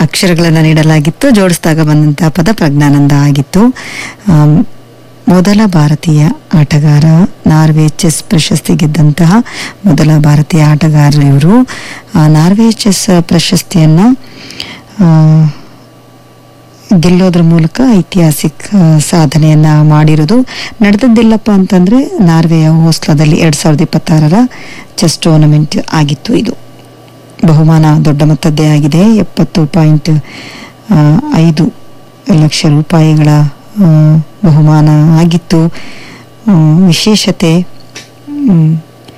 ಅಕ್ಷರಗಳನ್ನು ನೀಡಲಾಗಿತ್ತು ಜೋಡಿಸಿದಾಗ ಬಂದಂತಹ ಪದ ಪ್ರಜ್ಞಾನಂದ ಆಗಿತ್ತು ಆಮ್, ಮೊದಲ ಭಾರತೀಯ ಆಟಗಾರ ನಾರ್ವೆ ಚೆಸ್ ಪ್ರಶಸ್ತಿ ಗೆದ್ದಂತಹ ಮೊದಲ ಭಾರತೀಯ ಆಟಗಾರ ಇವರು ಆ, ನಾರ್ವೆ ಚೆಸ್ ಪ್ರಶಸ್ತಿಯನ್ನು ಗೆಲ್ಲೋದ್ರ ಮೂಲಕ ಐತಿಹಾಸಿಕ ಸಾಧನೆಯನ್ನ ಮಾಡಿರೋದು ನಡೆದದ್ದಿಲ್ಲಪ್ಪ ಅಂತಂದ್ರೆ ನಾರ್ವೆಯ ಓಸ್ಲಾದಲ್ಲಿ ಎರಡ್ ಸಾವಿರದ ಇಪ್ಪತ್ತಾರರ ಚೆಸ್ ಟೂರ್ನಮೆಂಟ್ ಆಗಿತ್ತು ಇದು ಬಹುಮಾನ ದೊಡ್ಡ ಮೊತ್ತದ್ದೇ ಆಗಿದೆ ಎಪ್ಪತ್ತು ಪಾಯಿಂಟ್ ಐದು ಲಕ್ಷ ರೂಪಾಯಿಗಳ ಆ, ಬಹುಮಾನ ಆಗಿತ್ತು ಆ, ವಿಶೇಷತೆ ಮ್,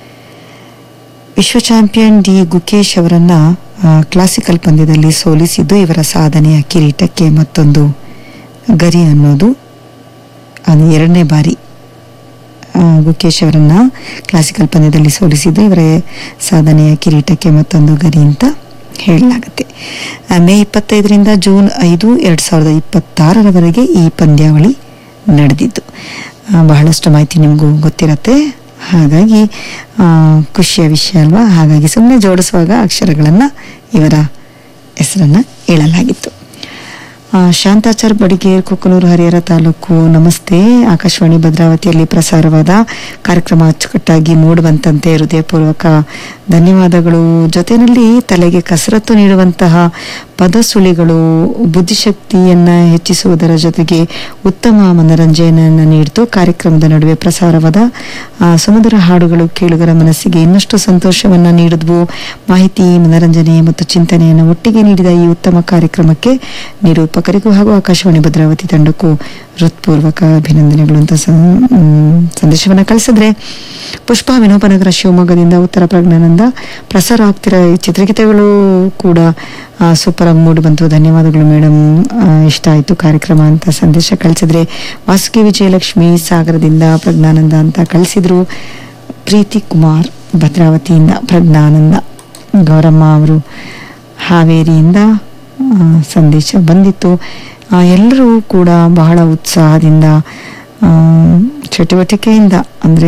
ವಿಶ್ವ ಚಾಂಪಿಯನ್ ಡಿ ಗುಕೇಶ್ ಅವರನ್ನ ಆ, ಕ್ಲಾಸಿಕಲ್ ಪಂದ್ಯದಲ್ಲಿ ಸೋಲಿಸಿದ್ದು ಇವರ ಸಾಧನೆಯ ಕಿರೀಟಕ್ಕೆ ಮತ್ತೊಂದು ಗರಿ ಅನ್ನೋದು ಅದು ಎರಡನೇ ಬಾರಿ ಆ, ಗುಕೇಶ್ ಅವರನ್ನ ಕ್ಲಾಸಿಕಲ್ ಪಂದ್ಯದಲ್ಲಿ ಸೋಲಿಸಿದ್ದು ಇವರ ಸಾಧನೆಯ ಕಿರೀಟಕ್ಕೆ ಮತ್ತೊಂದು ಗರಿ ಅಂತ ಹೇಳಲಾಗುತ್ತೆ ಆ, ಮೇ ಇಪ್ಪತ್ತೈದರಿಂದ ಜೂನ್ ಐದು ಎರಡ್ ಸಾವಿರದ ಇಪ್ಪತ್ತಾರರವರೆಗೆ ಈ ಪಂದ್ಯಾವಳಿ ನಡೆದಿದ್ದು ಆ, ಬಹಳಷ್ಟು ಮಾಹಿತಿ ನಿಮಗೂ ಗೊತ್ತಿರತ್ತೆ ಹಾಗಾಗಿ ಆ, ಖುಷಿಯ ವಿಷಯ ಅಲ್ವಾ ಹಾಗಾಗಿ ಸುಮ್ಮನೆ ಜೋಡಿಸುವಾಗ ಅಕ್ಷರಗಳನ್ನು ಇವರ ಹೆಸರನ್ನು ಹೇಳಲಾಗಿತ್ತು ಆ, ಶಾಂತಾಚಾರ್ ಬಡಿಗೇರ್ ಕುಕ್ಕನೂರು ಹರಿಹರ ತಾಲೂಕು ನಮಸ್ತೆ ಆಕಾಶವಾಣಿ ಭದ್ರಾವತಿಯಲ್ಲಿ ಪ್ರಸಾರವಾದ ಕಾರ್ಯಕ್ರಮ ಅಚ್ಚುಕಟ್ಟಾಗಿ ಮೂಡುವಂತಂತೆ ಹೃದಯಪೂರ್ವಕ ಧನ್ಯವಾದಗಳು ಜೊತೆಯಲ್ಲಿ ತಲೆಗೆ ಕಸರತ್ತು ನೀಡುವಂತಹ ಪದಸುಳಿಗಳು ಬುದ್ಧಿಶಕ್ತಿಯನ್ನ ಹೆಚ್ಚಿಸುವುದರ ಜೊತೆಗೆ ಉತ್ತಮ ಮನರಂಜನೆಯನ್ನು ನೀಡಿತು ಕಾರ್ಯಕ್ರಮದ ನಡುವೆ ಪ್ರಸಾರವಾದ ಆ, ಸುಮಧುರ ಹಾಡುಗಳು ಕೇಳುಗರ ಮನಸ್ಸಿಗೆ ಇನ್ನಷ್ಟು ಸಂತೋಷವನ್ನ ನೀಡಿದ್ವು ಮಾಹಿತಿ ಮನರಂಜನೆ ಮತ್ತು ಚಿಂತನೆಯನ್ನು ಒಟ್ಟಿಗೆ ನೀಡಿದ ಈ ಉತ್ತಮ ಕಾರ್ಯಕ್ರಮಕ್ಕೆ ನಿರೂಪಕರಿಗೂ ಹಾಗೂ ಆಕಾಶವಾಣಿ ಭದ್ರಾವತಿ ತಂಡಕ್ಕೂ ಹೃತ್ಪೂರ್ವಕ ಅಭಿನಂದನೆಗಳು ಅಂತ ಸಂ- ಮ್, ಸಂದೇಶವನ್ನ ಕಳಿಸಿದ್ರೆ ಪುಷ್ಪ ವಿನೋಬನಗರ ಶಿವಮೊಗ್ಗದಿಂದ ಉತ್ತರ ಪ್ರಜ್ಞಾನಂದ ಪ್ರಸಾರ ಆಗ್ತಿರೋ ಈ ಚಿತ್ರಗೀತೆಗಳು ಕೂಡ ಸೂಪರ್ ಆಗಿ ಮೂಡಿ ಬಂತು ಧನ್ಯವಾದಗಳು ಮೇಡಮ್ ಇಷ್ಟ ಆಯ್ತು ಕಾರ್ಯಕ್ರಮ ಅಂತ ಸಂದೇಶ ಕಳಿಸಿದ್ರೆ ವಾಸುಕಿ ವಿಜಯಲಕ್ಷ್ಮಿ ಸಾಗರದಿಂದ ಪ್ರಜ್ಞಾನಂದ ಅಂತ ಕಳಿಸಿದ್ರು ಪ್ರೀತಿ ಕುಮಾರ್ ಭದ್ರಾವತಿಯಿಂದ ಪ್ರಜ್ಞಾನಂದ ಗೌರಮ್ಮ ಅವರು ಹಾವೇರಿಯಿಂದ ಆ, ಸಂದೇಶ ಬಂದಿತ್ತು ಆ, ಎಲ್ಲರೂ ಕೂಡ ಬಹಳ ಉತ್ಸಾಹದಿಂದ ಆ, ಚಟುವಟಿಕೆಯಿಂದ ಅಂದರೆ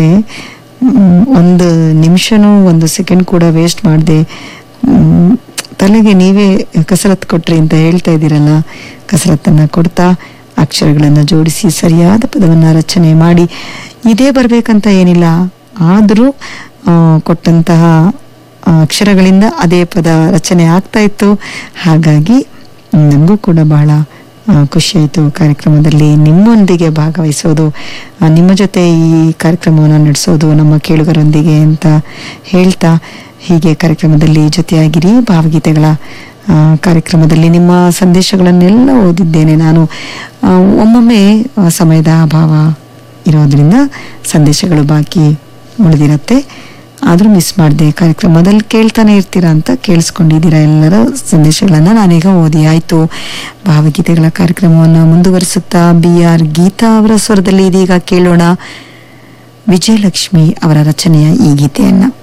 ಒಂದು ನಿಮಿಷನೂ ಒಂದು ಸೆಕೆಂಡ್ ಕೂಡ ವೇಸ್ಟ್ ಮಾಡದೆ ತಲೆಗೆ ನೀವೇ ಕಸರತ್ತು ಕೊಟ್ರಿ ಅಂತ ಹೇಳ್ತಾ ಇದ್ದೀರಲ್ಲ ಕಸರತ್ತನ್ನು ಕೊಡ್ತಾ ಅಕ್ಷರಗಳನ್ನು ಜೋಡಿಸಿ ಸರಿಯಾದ ಪದವನ್ನು ರಚನೆ ಮಾಡಿ ಇದೇ ಬರಬೇಕಂತ ಏನಿಲ್ಲ ಆದರೂ ಆ, ಕೊಟ್ಟಂತಹ ಆ, ಅಕ್ಷರಗಳಿಂದ ಅದೇ ಪದ ರಚನೆ ಆಗ್ತಾ ಇತ್ತು ಹಾಗಾಗಿ ನನಗೂ ಕೂಡ ಬಹಳ ಆ, ಖುಷಿಯಾಯಿತು ಕಾರ್ಯಕ್ರಮದಲ್ಲಿ ನಿಮ್ಮೊಂದಿಗೆ ಭಾಗವಹಿಸೋದು ಆ, ನಿಮ್ಮ ಜೊತೆ ಈ ಕಾರ್ಯಕ್ರಮವನ್ನು ನಡೆಸೋದು ನಮ್ಮ ಕೇಳುಗರೊಂದಿಗೆ ಅಂತ ಹೇಳ್ತಾ ಹೀಗೆ ಕಾರ್ಯಕ್ರಮದಲ್ಲಿ ಜೊತೆಯಾಗಿರಿ ಭಾವಗೀತೆಗಳ ಆ, ಕಾರ್ಯಕ್ರಮದಲ್ಲಿ ನಿಮ್ಮ ಸಂದೇಶಗಳನ್ನೆಲ್ಲ ಓದಿದ್ದೇನೆ ನಾನು ಆ, ಒಮ್ಮೊಮ್ಮೆ ಆ, ಸಮಯದ ಅಭಾವ ಇರೋದ್ರಿಂದ ಸಂದೇಶಗಳು ಬಾಕಿ ಉಳಿದಿರತ್ತೆ ಆದರೂ ಮಿಸ್ ಮಾಡಿದೆ ಕಾರ್ಯಕ್ರಮದಲ್ಲಿ ಕೇಳ್ತಾನೆ ಇರ್ತೀರಾ ಅಂತ ಕೇಳಿಸ್ಕೊಂಡಿದ್ದೀರಾ ಎಲ್ಲರ ಸಂದೇಶಗಳನ್ನು ನಾನೀಗ ಓದಿ ಆಯಿತು ಭಾವಗೀತೆಗಳ ಕಾರ್ಯಕ್ರಮವನ್ನು ಮುಂದುವರಿಸುತ್ತಾ ಬಿ ಆರ್ ಗೀತಾ ಅವರ ಸ್ವರದಲ್ಲಿ ಇದೀಗ ಕೇಳೋಣ ವಿಜಯಲಕ್ಷ್ಮಿ ಅವರ ರಚನೆಯ ಈ ಗೀತೆಯನ್ನು